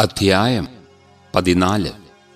അധ്യായം പതിനാല്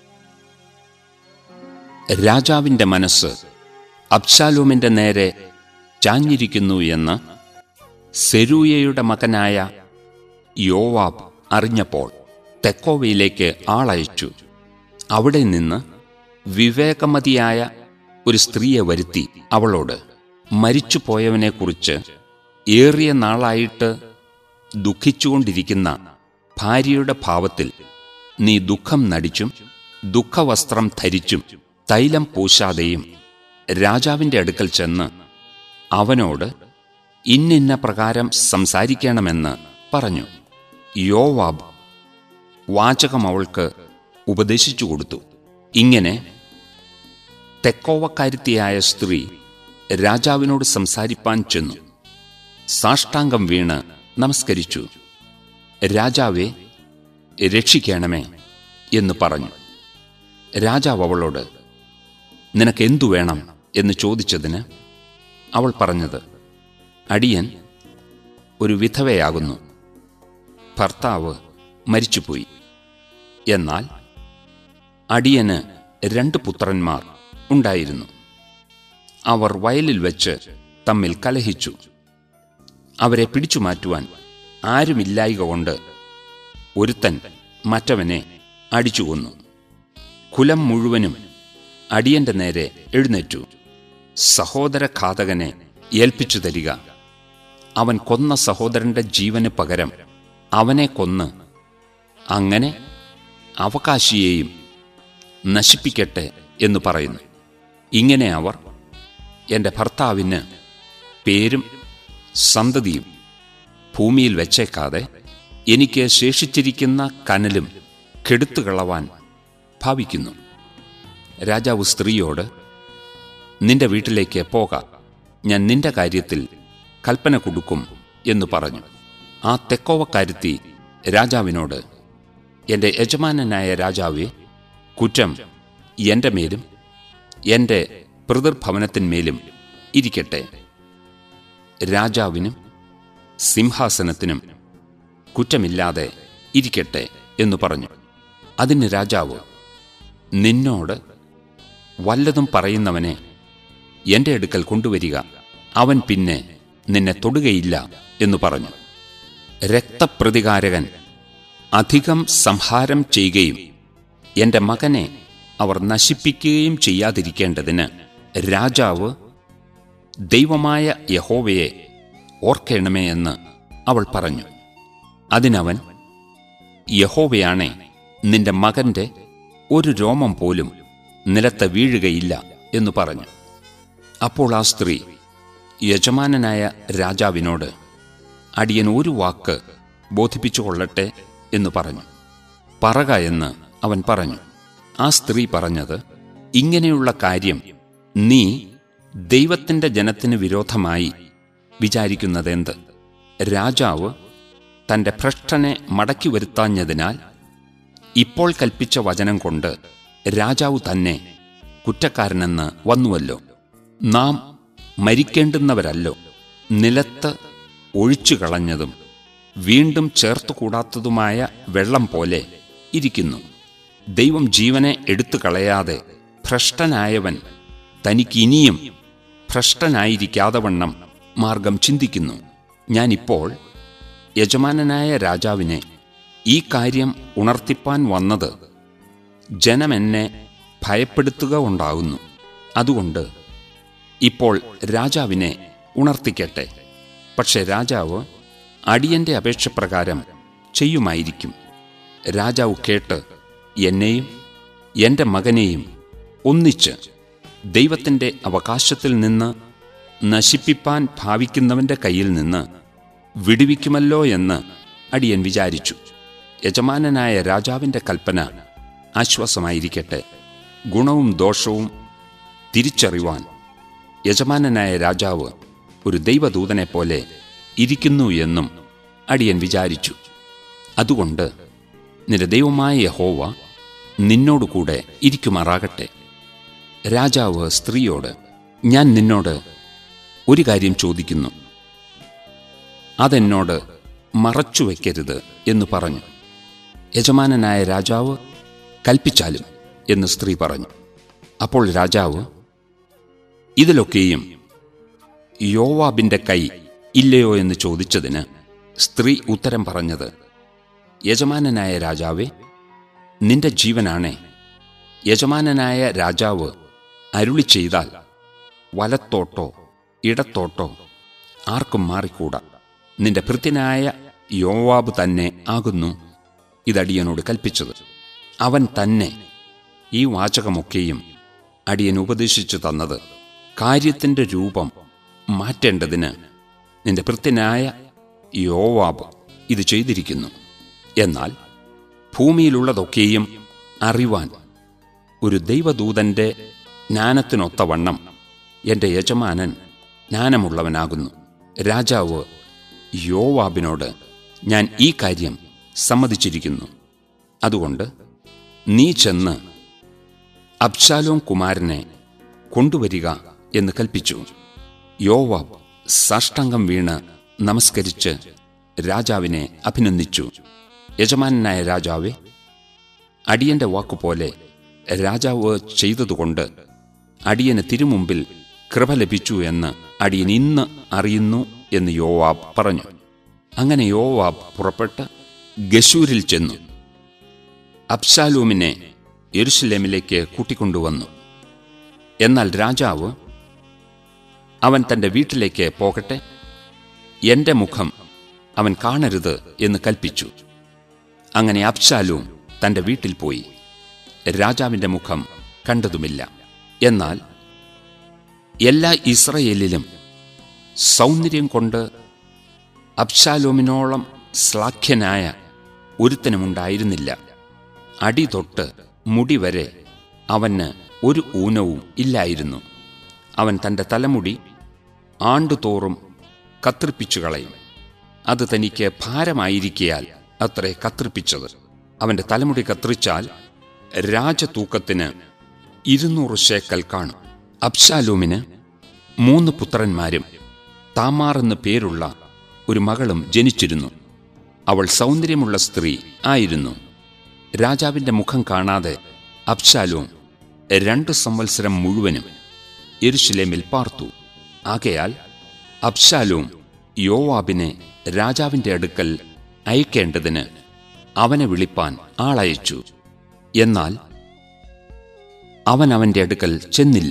രാജാവിന്റെ മനസ്സ് അബ്ശാലോമിന്റെ നേരെ ചാഞ്ഞിരിക്കുന്നു എന്ന് സെരൂയയുടെ മകനായ യോവാബ് അറിഞ്ഞപ്പോൾ തെക്കോവയിലേക്ക് ആളയച്ചു അവിടെ നിന്ന് വിവേകമതിയായ ഒരു സ്ത്രീയെ വരുത്തി അവളോട് മരിച്ചുപോയവനെക്കുറിച്ച് ഏറിയ നാളായിട്ട് ദുഃഖിച്ചുകൊണ്ടിരിക്കുന്ന ഭാര്യയുടെ ഭാവത്തിൽ നീ ദുഃഖം നടിച്ചും ദുഃഖവസ്ത്രം ധരിച്ചും തൈലം പൂശാതെയും രാജാവിന്റെ അടുക്കൽ ചെന്ന് അവനോട് ഇന്നിന്ന പ്രകാരം സംസാരിക്കണമെന്ന് പറഞ്ഞു യോവാബ് വാചകം അവൾക്ക് ഉപദേശിച്ചു കൊടുത്തു ഇങ്ങനെ തെക്കോവക്കാരുത്തിയായ സ്ത്രീ രാജാവിനോട് സംസാരിപ്പാൻ ചെന്നു സാഷ്ടാംഗം വീണ് നമസ്കരിച്ചു രാജാവെ രക്ഷിക്കണമേ എന്ന് പറഞ്ഞു രാജാവ് അവളോട് നിനക്ക് എന്തു വേണം എന്ന് ചോദിച്ചതിന് അവൾ പറഞ്ഞത് അടിയൻ ഒരു വിധവയാകുന്നു ഭർത്താവ് മരിച്ചുപോയി എന്നാൽ അടിയന് രണ്ട് പുത്രന്മാർ ഉണ്ടായിരുന്നു അവർ വയലിൽ വെച്ച് തമ്മിൽ കലഹിച്ചു അവരെ പിടിച്ചു മാറ്റുവാൻ ആരുമില്ലായിക കൊണ്ട് ഒരുത്തൻ മറ്റവനെ അടിച്ചു കൊന്നു കുലം മുഴുവനും അടിയന്റെ നേരെ എഴുന്നേറ്റു സഹോദരഘാതകനെ ഏൽപ്പിച്ചു തരിക അവൻ കൊന്ന സഹോദരന്റെ ജീവന് പകരം അവനെ കൊന്ന് അങ്ങനെ അവകാശിയെയും നശിപ്പിക്കട്ടെ എന്ന് പറയുന്നു ഇങ്ങനെ അവർ എൻ്റെ ഭർത്താവിന് പേരും സന്തതിയും ഭൂമിയിൽ വെച്ചേക്കാതെ എനിക്ക് ശേഷിച്ചിരിക്കുന്ന കനലും കെടുത്തുകളവാൻ ഭാവിക്കുന്നു രാജാവ് സ്ത്രീയോട് നിന്റെ വീട്ടിലേക്ക് പോക ഞാൻ നിന്റെ കാര്യത്തിൽ കൽപ്പന കൊടുക്കും എന്ന് പറഞ്ഞു ആ തെക്കോവക്കാരുത്തി രാജാവിനോട് എൻ്റെ യജമാനനായ രാജാവെ കുറ്റം എൻ്റെ മേലും എൻ്റെ പിതൃഭവനത്തിന്മേലും ഇരിക്കട്ടെ രാജാവിനും സിംഹാസനത്തിനും കുറ്റമില്ലാതെ ഇരിക്കട്ടെ എന്ന് പറഞ്ഞു അതിന് രാജാവ് നിന്നോട് വല്ലതും പറയുന്നവനെ എൻ്റെ അടുക്കൽ കൊണ്ടുവരിക അവൻ പിന്നെ നിന്നെ തൊടുകയില്ല എന്ന് പറഞ്ഞു രക്തപ്രതികാരകൻ അധികം സംഹാരം ചെയ്യുകയും എൻ്റെ മകനെ അവർ നശിപ്പിക്കുകയും ചെയ്യാതിരിക്കേണ്ടതിന് രാജാവ് ദൈവമായ യഹോവയെ ഓർക്കണമേ എന്ന് അവൾ പറഞ്ഞു അതിനവൻ യഹോവയാണേ നിന്റെ മകന്റെ ഒരു രോമം പോലും നിലത്ത് വീഴുകയില്ല എന്ന് പറഞ്ഞു അപ്പോൾ ആ സ്ത്രീ യജമാനനായ രാജാവിനോട് അടിയൻ ഒരു വാക്ക് ബോധിപ്പിച്ചു കൊള്ളട്ടെ എന്ന് പറഞ്ഞു പറക എന്ന് അവൻ പറഞ്ഞു ആ സ്ത്രീ പറഞ്ഞത് ഇങ്ങനെയുള്ള കാര്യം നീ ദൈവത്തിന്റെ ജനത്തിന് വിരോധമായി വിചാരിക്കുന്നതെന്ത് രാജാവ് തന്റെ ഭ്രഷ്ടനെ മടക്കി വരുത്താഞ്ഞതിനാൽ ഇപ്പോൾ കൽപ്പിച്ച വചനം കൊണ്ട് രാജാവ് തന്നെ കുറ്റക്കാരനെന്ന് വന്നുവല്ലോ നാം മരിക്കേണ്ടുന്നവരല്ലോ നിലത്ത് ഒഴിച്ചു കളഞ്ഞതും വീണ്ടും ചേർത്തുകൂടാത്തതുമായ വെള്ളം പോലെ ഇരിക്കുന്നു ദൈവം ജീവനെ എടുത്തു കളയാതെ ഭ്രഷ്ടനായവൻ തനിക്കിനിയും ഭ്രഷ്ടനായിരിക്കാതെ വണ്ണം മാർഗം ചിന്തിക്കുന്നു ഞാനിപ്പോൾ യജമാനനായ രാജാവിനെ ഈ കാര്യം ഉണർത്തിപ്പാൻ വന്നത് ജനമെന്നെ ഭയപ്പെടുത്തുക ഉണ്ടാകുന്നു അതുകൊണ്ട് ഇപ്പോൾ രാജാവിനെ ഉണർത്തിക്കട്ടെ പക്ഷെ രാജാവ് അടിയന്റെ അപേക്ഷപ്രകാരം ചെയ്യുമായിരിക്കും രാജാവ് കേട്ട് എന്നെയും എൻ്റെ മകനെയും ഒന്നിച്ച് ദൈവത്തിൻ്റെ അവകാശത്തിൽ നിന്ന് നശിപ്പിപ്പാൻ ഭാവിക്കുന്നവന്റെ കയ്യിൽ നിന്ന് വിടുവിക്കുമല്ലോ എന്ന് അടിയൻ വിചാരിച്ചു യജമാനനായ രാജാവിൻ്റെ കൽപ്പന ആശ്വാസമായിരിക്കട്ടെ ഗുണവും ദോഷവും തിരിച്ചറിവാൻ യജമാനനായ രാജാവ് ഒരു ദൈവദൂതനെ പോലെ ഇരിക്കുന്നു എന്നും അടിയൻ വിചാരിച്ചു അതുകൊണ്ട് നിന്റെ ദൈവമായ യഹോവ നിന്നോടുകൂടെ ഇരിക്കുമാറാകട്ടെ രാജാവ് സ്ത്രീയോട് ഞാൻ നിന്നോട് ഒരു കാര്യം ചോദിക്കുന്നു അതെന്നോട് മറച്ചുവെക്കരുത് എന്ന് പറഞ്ഞു യജമാനനായ രാജാവ് കൽപ്പിച്ചാലും എന്ന് സ്ത്രീ പറഞ്ഞു അപ്പോൾ രാജാവ് ഇതിലൊക്കെയും യോവാബിന്റെ കൈ ഇല്ലയോ എന്ന് ചോദിച്ചതിന് സ്ത്രീ ഉത്തരം പറഞ്ഞത് യജമാനനായ രാജാവേ നിന്റെ ജീവനാണേ യജമാനനായ രാജാവ് അരുളി ചെയ്താൽ വലത്തോട്ടോ ഇടത്തോട്ടോ ആർക്കും മാറിക്കൂടാ നിന്റെ ഭൃത്യനായ യോവാബ് തന്നെ ആകുന്നു ഇതടിയനോട് കൽപ്പിച്ചത് അവൻ തന്നെ ഈ വാചകമൊക്കെയും അടിയൻ ഉപദേശിച്ചു തന്നത് കാര്യത്തിന്റെ രൂപം മാറ്റേണ്ടതിന് നിന്റെ ഭൃത്യനായ യോവാബ് ഇത് ചെയ്തിരിക്കുന്നു എന്നാൽ ഭൂമിയിലുള്ളതൊക്കെയും അറിവാൻ ഒരു ദൈവദൂതന്റെ ജ്ഞാനത്തിനൊത്തവണ്ണം എന്റെ യജമാനൻ ജ്ഞാനമുള്ളവനാകുന്നു രാജാവ് യോവാബിനോട് ഞാൻ ഈ കാര്യം സമ്മതിച്ചിരിക്കുന്നു അതുകൊണ്ട് നീ ചെന്ന് അബ്ശാലോം കുമാരനെ കൊണ്ടുവരിക എന്ന് കൽപ്പിച്ചു യോവാബ് സാഷ്ടാംഗം വീണ് നമസ്കരിച്ച് രാജാവിനെ അഭിനന്ദിച്ചു യജമാനായ രാജാവെ അടിയന്റെ വാക്കുപോലെ രാജാവ് ചെയ്തതുകൊണ്ട് അടിയന് തിരുമുമ്പിൽ കൃപ ലഭിച്ചു എന്ന് അടിയൻ ഇന്ന് അറിയുന്നു എന്ന് യോവാബ് പറഞ്ഞു അങ്ങനെ യോവാബ് പുറപ്പെട്ട് ഗശൂരിൽ ചെന്നു അബ്ശാലൂമിനെ യെരുഷലേമിലേക്ക് കൂട്ടിക്കൊണ്ടുവന്നു എന്നാൽ രാജാവ് അവൻ തന്റെ വീട്ടിലേക്ക് പോകട്ടെ എന്റെ മുഖം അവൻ കാണരുത് എന്ന് കൽപ്പിച്ചു അങ്ങനെ അബ്ശാലൂം തന്റെ വീട്ടിൽ പോയി രാജാവിന്റെ മുഖം കണ്ടതുമില്ല എന്നാൽ എല്ലാ ഇസ്രയേലിലും സൗന്ദര്യം കൊണ്ട് അബ്ശാലോമിനോളം ശ്ലാഘ്യനായ ഒരുത്തനുമുണ്ടായിരുന്നില്ല അടി തൊട്ട് മുടി വരെ അവന് ഒരു ഊനവും ഇല്ലായിരുന്നു അവൻ തന്റെ തലമുടി ആണ്ടുതോറും കത്രിപ്പിച്ചു കളയും അത് തനിക്ക് ഭാരമായിരിക്കയാൽ അത്രേ കത്രിപ്പിച്ചത് അവന്റെ തലമുടി കത്രിച്ചാൽ രാജതൂക്കത്തിന് ഇരുന്നൂറ് ശേക്കൽ കാണും അബ്ശാലൂമിന് മൂന്ന് പുത്രന്മാരും താമാർ എന്ന് പേരുള്ള ഒരു മകളും ജനിച്ചിരുന്നു അവൾ സൗന്ദര്യമുള്ള സ്ത്രീ ആയിരുന്നു രാജാവിന്റെ മുഖം കാണാതെ അബ്ശാലോം രണ്ടു സംവത്സരം മുഴുവനും യെരുഷലേമിൽ പാർത്തു ആകയാൽ അബ്ശാലോം യോവാബിനെ രാജാവിന്റെ അടുക്കൽ അയക്കേണ്ടതിന് അവനെ വിളിപ്പാൻ ആളയച്ചു എന്നാൽ അവൻ അവന്റെ അടുക്കൽ ചെന്നില്ല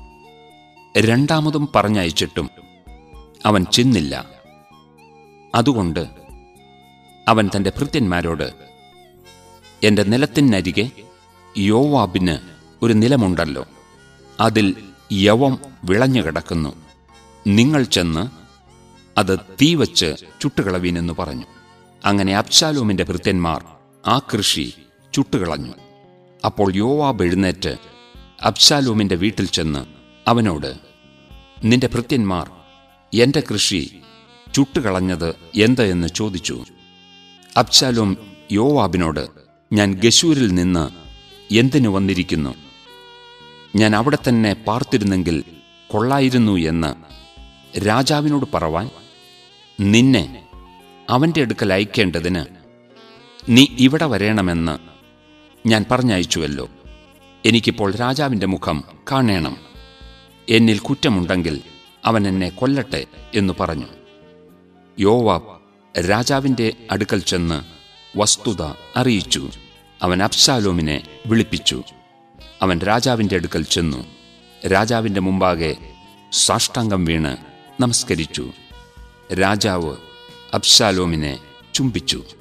രണ്ടാമതും പറഞ്ഞയച്ചിട്ടും അവൻ ചെന്നില്ല അതുകൊണ്ട് അവൻ തന്റെ ഭൃത്യന്മാരോട് എന്റെ നിലത്തിനരികെ യോവാബിന് ഒരു നിലമുണ്ടല്ലോ അതിൽ യവം വിളഞ്ഞു കിടക്കുന്നു നിങ്ങൾ ചെന്ന് അത് തീവച്ച് ചുട്ടുകളവീനെന്ന് പറഞ്ഞു അങ്ങനെ അബ്ശാലോമിന്റെ ഭൃത്യന്മാർ ആ കൃഷി ചുട്ടുകളഞ്ഞു അപ്പോൾ യോവാബ് എഴുന്നേറ്റ് അബ്ശാലോമിന്റെ വീട്ടിൽ ചെന്ന് അവനോട് നിന്റെ ഭൃത്യന്മാർ എന്റെ കൃഷി ചുട്ടുകളഞ്ഞത് എന്ത് എന്ന് ചോദിച്ചു അബ്ശാലോം യോവാബിനോട് ഞാൻ ഗശൂരിൽ നിന്ന് എന്തിനു വന്നിരിക്കുന്നു ഞാൻ അവിടെ തന്നെ പാർത്തിരുന്നെങ്കിൽ കൊള്ളായിരുന്നു എന്ന് രാജാവിനോട് പറവാൻ നിന്നെ അവന്റെ അടുക്കൽ അയക്കേണ്ടതിന് നീ ഇവിടെ വരേണമെന്ന് ഞാൻ പറഞ്ഞയച്ചുവല്ലോ എനിക്കിപ്പോൾ രാജാവിന്റെ മുഖം കാണേണം എന്നിൽ കുറ്റമുണ്ടെങ്കിൽ അവൻ എന്നെ കൊല്ലട്ടെ എന്നു പറഞ്ഞു യോവാബ് രാജാവിന്റെ അടുക്കൽ ചെന്ന് വസ്തുത അറിയിച്ചു അവൻ അബ്ശാലോമിനെ വിളിപ്പിച്ചു അവൻ രാജാവിന്റെ അടുക്കൽ ചെന്നു രാജാവിന്റെ മുമ്പാകെ സാഷ്ടാംഗം വീണ് നമസ്കരിച്ചു രാജാവ് അബ്ശാലോമിനെ ചുംബിച്ചു